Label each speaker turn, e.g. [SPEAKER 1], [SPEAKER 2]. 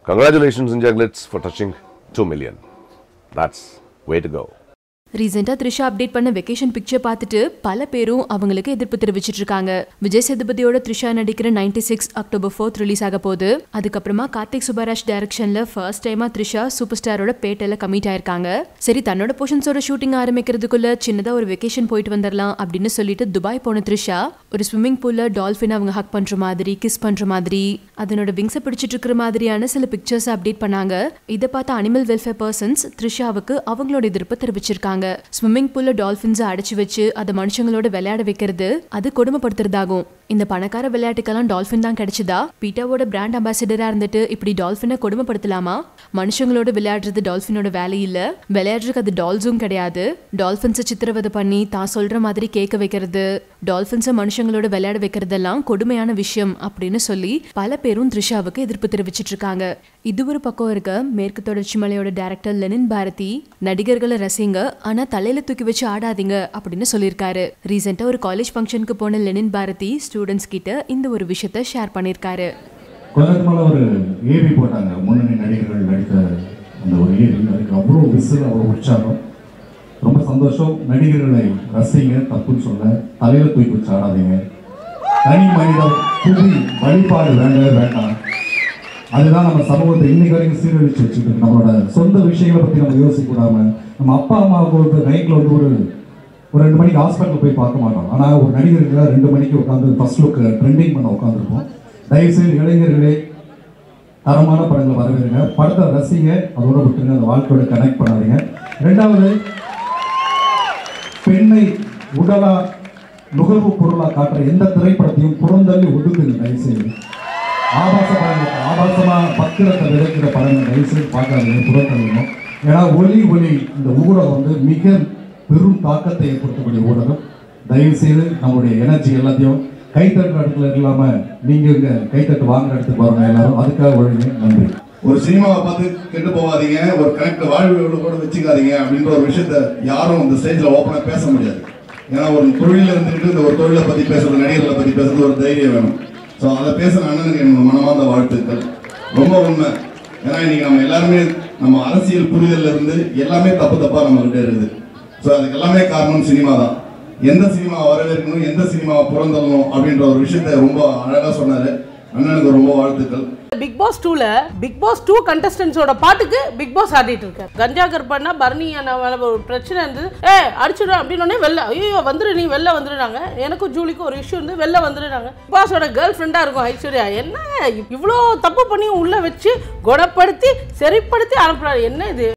[SPEAKER 1] Congratulations, India Glitz, for touching 2 million. That's way to go.
[SPEAKER 2] ரீசெண்டா Trisha update பண்ண vacation picture பார்த்துட்டு பல பேரும் அவங்களுக்கு எதிர்ப்பு தெரிவிச்சிட்டு இருக்காங்க விஜய் சேதுபதியோட த்ரிஷா நடிக்கிற 96 சிக்ஸ் அக்டோபர் ஃபோர்த் ரிலீஸ் ஆக போகுது அதுக்கப்புறமா கார்த்திக் சுப்பராஜ் டைரக்ஷன்ல ஃபர்ஸ்ட் டைமா த்ரிஷா சூப்பர் ஸ்டாரோட பேட்டையில கமிட் ஆயிருக்காங்க சரி தன்னோட போர்ஷன்ஸோட ஷூட்டிங் ஆரம்பிக்கிறதுக்குள்ள சின்னதா ஒரு வெக்கேஷன் போயிட்டு வந்துடலாம் அப்படின்னு சொல்லிட்டு துபாய் போன த்ரிஷா ஒரு ஸ்விம்மிங் பூல்ல டால்ஃபின் அவங்க ஹக் பண்ற மாதிரி கிஸ் பண்ற மாதிரி அதனோட விங்ஸை பிடிச்சிட்டு இருக்கிற மாதிரியான சில பிக்சர்ஸ் அப்டேட் பண்ணாங்க இதை பார்த்த அனிமல் வெல்ஃபேர் பர்சன்ஸ் த்ரிஷாவுக்கு அவங்களோட எதிர்ப்பை தெரிவிச்சிருக்காங்க ஸ்விம்மிங் பூல்ல டால்ஃபின்ஸை அடைச்சு வச்சு அதை மனுஷங்களோட விளையாட வைக்கிறது அது கொடுமைப்படுத்துறதாகும் இந்த பணக்கார விளையாட்டுக்கெல்லாம் டால்ஃபின் தான் கிடைச்சதா பீட்டாவோட பிராண்ட் அம்பாசிடரா இருந்துட்டு இப்படி டால்ஃபினை கொடுமைப்படுத்தலாமா மனுஷங்களோட விளையாடுறது டால்ஃபினோட வேலை இல்ல விளையாடுறதுக்கு அது டால்ஸும் கிடையாது டால்ஃபின்ஸை சித்திரவதை பண்ணி தான் சொல்ற மாதிரி கேட்க வைக்கிறது டால்ஃபின்ஸை மனுஷங்களோட விளையாட வைக்கிறதெல்லாம் கொடுமையான விஷயம் அப்படின்னு சொல்லி பல பேரும் த்ரிஷாவுக்கு எதிர்ப்பு தெரிவிச்சிட்டு இருக்காங்க இது ஒரு பக்கம் இருக்க மேற்கு தொடர்ச்சி மலையோட டைரக்டர் லெனின் பாரதி நடிகர்களை ரசிங்க ஆனா தலையில தூக்கி வச்சு ஆடாதீங்க அப்படின்னு சொல்லியிருக்காரு ரீசெண்டா ஒரு காலேஜ் ஃபங்க்ஷனுக்கு போன லெனின் பாரதி ஸ்டூடெண்ட்ஸ் கிட்ட இந்த ஒரு விஷயத்த ஷேர் பண்ணியிருக்காரு
[SPEAKER 3] கொஞ்சத்துக்கு மேலே ஒரு ஏவி போட்டாங்க முன்னணி நடிகர்கள் நடித்த அந்த ஒரு ஏவி அதுக்கு அவ்வளோ விசில் அவ்வளோ உற்சாகம் ரொம்ப சந்தோஷம் நடிகர்களை ரசிங்க தப்புன்னு சொல்ல தலையில தூக்கி வச்சு ஆடாதீங்க தனி மனிதர் புதி வழிபாடு வேண்டவே வேண்டாம் அதுதான் நம்ம சமூகத்தை இன்னைக்கு வரைக்கும் சீரழிச்சு வச்சுட்டு இருக்கு நம்மளோட சொந்த விஷயங்களை பற்றி நம்ம யோசிக்க கூடாம நம்ம அப்பா அம்மாவுக்கு வந்து நைட்டில் வந்து ஒரு ஒரு ரெண்டு மணிக்கு ஹாஸ்பிட்டல் போய் பார்க்க மாட்டோம் ஆனால் ஒரு நடிகர்கள் ரெண்டு மணிக்கு உட்காந்து ஃபர்ஸ்ட் லுக் ட்ரெண்டிங் பண்ண உட்காந்துருப்போம் தயவுசெய்து இளைஞர்களே தரமான படங்களை வரவேறுங்க படத்தை ரசிங்க அதோட விட்டுருங்க அந்த வாழ்க்கையோட கனெக்ட் பண்ணாதீங்க ரெண்டாவது பெண்ணை உடலா நுகர்வு பொருளா காட்டுற எந்த திரைப்படத்தையும் புறந்தள்ளி ஒதுக்குங்க தயவுசெய்து ஆபாச படங்கள் ஆபாசமா பத்திரத்தை விதைக்கிற படங்கள் தயவுசெய்து பார்க்காதீங்க புறத்தள்ளணும் ஏன்னா ஒலி ஒலி இந்த ஊடகம் வந்து மிக பெரும் தாக்கத்தை ஏற்படுத்தக்கூடிய ஊடகம் தயவு செய்து நம்மளுடைய எனர்ஜி எல்லாத்தையும் கைத்தட்டுற இடத்துல இல்லாம நீங்க இங்க கைத்தட்டு வாங்குற இடத்துக்கு வரணும் எல்லாரும் அதுக்காக ஒழுங்கு நன்றி
[SPEAKER 4] ஒரு சினிமாவை பார்த்து கெட்டு போகாதீங்க ஒரு கனெக்ட் வாழ்வு கூட வச்சுக்காதீங்க அப்படின்ற ஒரு விஷயத்த யாரும் இந்த ஸ்டேஜில் ஓப்பனாக பேச முடியாது ஏன்னா ஒரு தொழிலில் இருந்துட்டு இந்த ஒரு தொழிலை பற்றி பேசுறது நடிகர்களை பற்றி பேசுறது ஒரு தைரியம் வேணும் ஸோ அதை பேசுகிற அண்ணனுக்கு என்னோட மனமார்ந்த வாழ்த்துக்கள் ரொம்ப உண்மை ஏன்னா இன்னைக்கு நம்ம எல்லாருமே நம்ம அரசியல் புரிதல்ல இருந்து எல்லாமே தப்பு தப்பாக நம்மகிட்ட இருக்குது ஸோ அதுக்கு எல்லாமே காரணம் சினிமா தான் எந்த சினிமாவை வரவேற்கணும் எந்த சினிமாவை புறந்தள்ளணும் அப்படின்ற ஒரு விஷயத்த ரொம்ப அழகாக சொன்னார் அண்ணனுக்கு ரொம்ப வாழ்த்துக்கள்
[SPEAKER 5] பிக் பாஸ் டூல பிக் பாஸ் டூ கண்டஸ்டன்ஸோட பாட்டுக்கு பிக் பாஸ் ஆடிட்டு இருக்காரு கஞ்சா கற்பனா பரணி அண்ணா மேல ஒரு பிரச்சனை இருந்தது ஏ அடிச்சிடும் அப்படின்னு வெளில ஐயோ வந்துரு நீ வெளில வந்துருனாங்க எனக்கும் ஜூலிக்கும் ஒரு இஷ்யூ இருந்து வெளில வந்துருனாங்க பிக் பாஸோட கேர்ள் ஃப்ரெண்டா இருக்கும் ஐஸ்வர்யா என்ன இவ்வளோ தப்பு பண்ணி உள்ள வச்சு குணப்படுத்தி சரிப்படுத்தி அனுப்புறாரு என்ன இது